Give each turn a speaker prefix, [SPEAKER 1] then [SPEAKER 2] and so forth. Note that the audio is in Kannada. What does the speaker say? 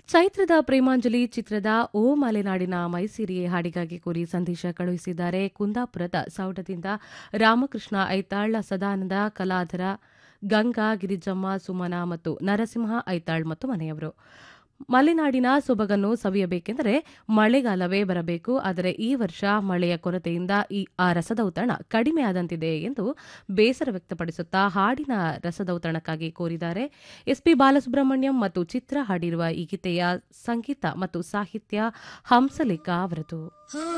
[SPEAKER 1] ಚೈತ್ರದ ಪ್ರೇಮಾಂಜಲಿ ಚಿತ್ರದ ಓ ಮಲೆನಾಡಿನ ಮೈಸಿರಿಯೆ ಹಾಡಿಗಾಗಿ ಕೋರಿ ಸಂದೇಶ ಕಳುಹಿಸಿದ್ದಾರೆ ಕುಂದಾಪುರದ ಸೌಡದಿಂದ ರಾಮಕೃಷ್ಣ ಐತಾಳ್ ಸದಾನಂದ ಕಲಾಧರ ಗಂಗಾ ಗಿರಿಜಮ್ಮ ಸುಮನ ಮತ್ತು ನರಸಿಂಹ ಐತಾಳ್ ಮತ್ತು ಮನೆಯವರು ಮಲೆನಾಡಿನ ಸೊಬಗನ್ನು ಸವಿಯಬೇಕೆಂದರೆ ಮಳೆಗಾಲವೇ ಬರಬೇಕು ಆದರೆ ಈ ವರ್ಷ ಮಳೆಯ ಕೊರತೆಯಿಂದ ಈ ಆ ರಸದೌತಣ ಕಡಿಮೆಯಾದಂತಿದೆ ಎಂದು ಬೇಸರ ವ್ಯಕ್ತಪಡಿಸುತ್ತಾ ಹಾಡಿನ ರಸದೌತಣಕ್ಕಾಗಿ ಕೋರಿದ್ದಾರೆ ಎಸ್ಪಿ ಬಾಲಸುಬ್ರಹ್ಮಣ್ಯಂ ಮತ್ತು ಚಿತ್ರ ಹಾಡಿರುವ ಈ ಗೀತೆಯ ಸಂಗೀತ ಮತ್ತು ಸಾಹಿತ್ಯ ಹಂಸಲೇಖ ಅವರದು